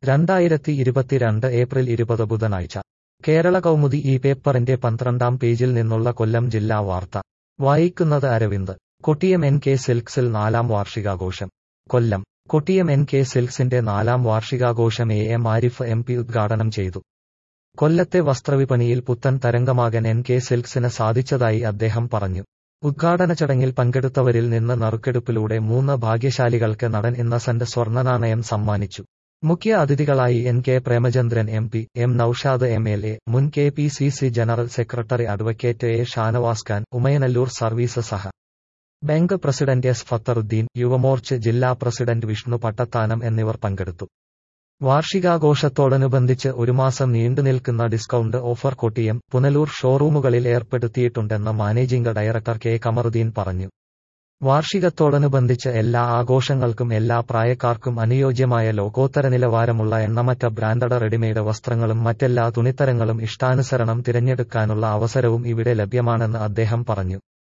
രണ്ടായിരത്തി ഇരുപത്തിരണ്ട് ഏപ്രിൽ ഇരുപത് ബുധനാഴ്ച കേരള കൗമുദി ഈ പേപ്പറിന്റെ പന്ത്രണ്ടാം പേജിൽ നിന്നുള്ള കൊല്ലം ജില്ലാ വാർത്ത വായിക്കുന്നത് അരവിന്ദ് കൊട്ടിയം എൻ കെ സിൽക്സിൽ നാലാം വാർഷികാഘോഷം കൊല്ലം കൊട്ടിയം എൻ കെ സിൽക്സിന്റെ നാലാം വാർഷികാഘോഷം A M Arif M P ഉദ്ഘാടനം ചെയ്തു കൊല്ലത്തെ വസ്ത്രവിപണിയിൽ പുത്തൻ തരംഗമാകാൻ എൻ കെ സിൽക്സിന് സാധിച്ചതായി അദ്ദേഹം പറഞ്ഞു ഉദ്ഘാടന ചടങ്ങിൽ പങ്കെടുത്തവരിൽ നിന്ന് നറുക്കെടുപ്പിലൂടെ മൂന്ന് ഭാഗ്യശാലികൾക്ക് നടൻ ഇന്നസെന്റ് സ്വർണ്ണനാണയം സമ്മാനിച്ചു മുഖ്യ അതിഥികളായി N K Premachandran M P M Noushad M L A മുൻ K P C C general secretary advocate A Shanavas Khan Umayanallur service സഹ bank president S Fatharuddeen Yuvamorcha ജില്ലാ പ്രസിഡന്റ് വിഷ്ണു പട്ടത്താനം എന്നിവർ പങ്കെടുത്തു വാർഷികാഘോഷത്തോടനുബന്ധിച്ച് ഒരു മാസം നീണ്ടുനിൽക്കുന്ന ഡിസ്കൗണ്ട് ഓഫർ കൊട്ടിയം പുനലൂർ ഷോറൂമുകളിൽ ഏർപ്പെടുത്തിയിട്ടുണ്ടെന്ന് മാനേജിംഗ് ഡയറക്ടർ കെ കമറുദ്ദീൻ പറഞ്ഞു വാർഷികത്തോടനുബന്ധിച്ച് എല്ലാ ആഘോഷങ്ങൾക്കും എല്ലാ പ്രായക്കാർക്കും അനുയോജ്യമായ ലോകോത്തര നിലവാരമുള്ള എണ്ണമറ്റ ബ്രാൻഡഡ് റെഡിമെയ്ഡ് വസ്ത്രങ്ങളും മറ്റെല്ലാ തുണിത്തരങ്ങളും ഇഷ്ടാനുസരണം തിരഞ്ഞെടുക്കാനുള്ള അവസരവും ഇവിടെ ലഭ്യമാണെന്ന് അദ്ദേഹം പറഞ്ഞു